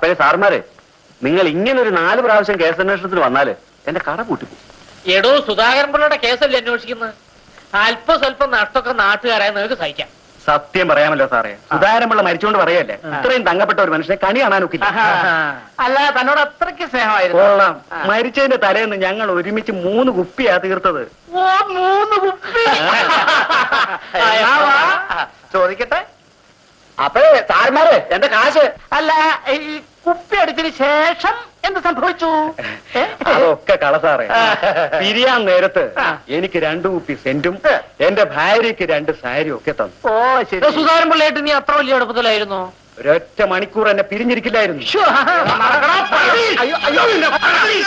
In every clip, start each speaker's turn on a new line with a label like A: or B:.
A: അപ്പോഴേ സാറുമാരെ നിങ്ങൾ ഇങ്ങനെ ഒരു നാല് പ്രാവശ്യം കേസന്വേഷണത്തിന് വന്നാല് എന്റെ കട പൂട്ടിപ്പോ
B: എടോ സുധാകരൻ പിള്ളയുടെ കേസല്ലേ അന്വേഷിക്കുന്നത് അല്പം സ്വല്പം നഷ്ടമൊക്കെ നാട്ടുകാരായ നിങ്ങൾക്ക് സഹിക്കാം
A: സത്യം പറയാമല്ലോ സാറേ സുധാകരമുള്ള മരിച്ചുകൊണ്ട് പറയല്ലേ ഇത്രയും തങ്കപ്പെട്ട ഒരു മനുഷ്യനെ കണി കാണാനൊക്കില്ല
C: അല്ല തന്നോട് അത്രയ്ക്ക് സ്നേഹമായിരുന്നു
A: കൊള്ളാം മരിച്ചതിന്റെ തലേന്ന് ഞങ്ങൾ ഒരുമിച്ച് മൂന്ന് കുപ്പിയാ തീർത്തത്
C: ഓ മൂന്ന് കുപ്പി എന്നാ വാ, ചോദിക്കട്ടെ
A: അപ്പോഴേ സാറുമാരെ എന്റെ കാശ്
C: അല്ല ഈ കുപ്പി അടിച്ചതിന് ശേഷം എന്ത് സംഭവിച്ചു ഏ?
A: അതൊക്കെ കള സാറേ പിരിയാൻ നേരത്ത് എനിക്ക് രണ്ടു കുപ്പി സെന്റും എന്റെ ഭാര്യയ്ക്ക് രണ്ട് സാരിയും ഒക്കെ തന്നു
C: ഓ ശരി
B: സുധാകരൻ പിള്ളയായിട്ട് നീ അത്ര വലിയ എളുപ്പത്തിലായിരുന്നു
A: ഒരൊറ്റ മണിക്കൂർ എന്നെ പിരിഞ്ഞിരിക്കില്ലായിരുന്നു
C: നടക്കടാ, പട്ടി. അയ്യോ, അയ്യോ, നിന്നെ പട്ടി.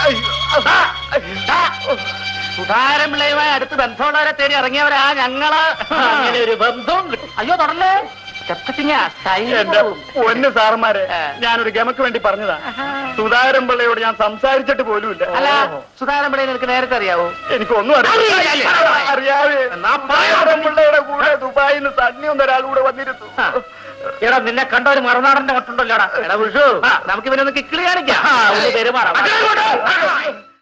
C: സുധാകരൻ പിള്ളയുമായി അടുത്ത് ബന്ധമുള്ളവരെ തേടി ഇറങ്ങിയവരാ ഞങ്ങള്
B: അങ്ങനെ ഒരു ബന്ധവും കിട്ടും
C: അയ്യോ തുടർന്നേ ചെപ്പത്തിങ്ങ
A: എന്റെ പൊന്ന് സാറന്മാരെ ഞാനൊരു ഗമക്ക് വേണ്ടി പറഞ്ഞതാ സുധാകരൻ പിള്ളയോട് ഞാൻ സംസാരിച്ചിട്ട് പോലുമില്ല
C: അല്ല സുധാകരൻ പിള്ളയെ നിനക്ക് നേരത്തെ അറിയാവോ
A: എനിക്കൊന്നും അറിയില്ല അറിയാതെ സുധാകരൻ പിള്ളയുടെ കൂടെ ദുബായിൽ നിന്ന് സണ്ണി ഒന്നൊരാൾ കൂടെ വന്നിരുന്നു
B: എടാ നിന്നെ കണ്ട ഒരു മറുനാടന്റെ കട്ടുണ്ടല്ലോടാ
C: എടാ വിഷു നമുക്ക് ഇവനൊന്ന് കിക്കിളി കാണിക്കാം
B: ഒന്ന് പെരുമാറാം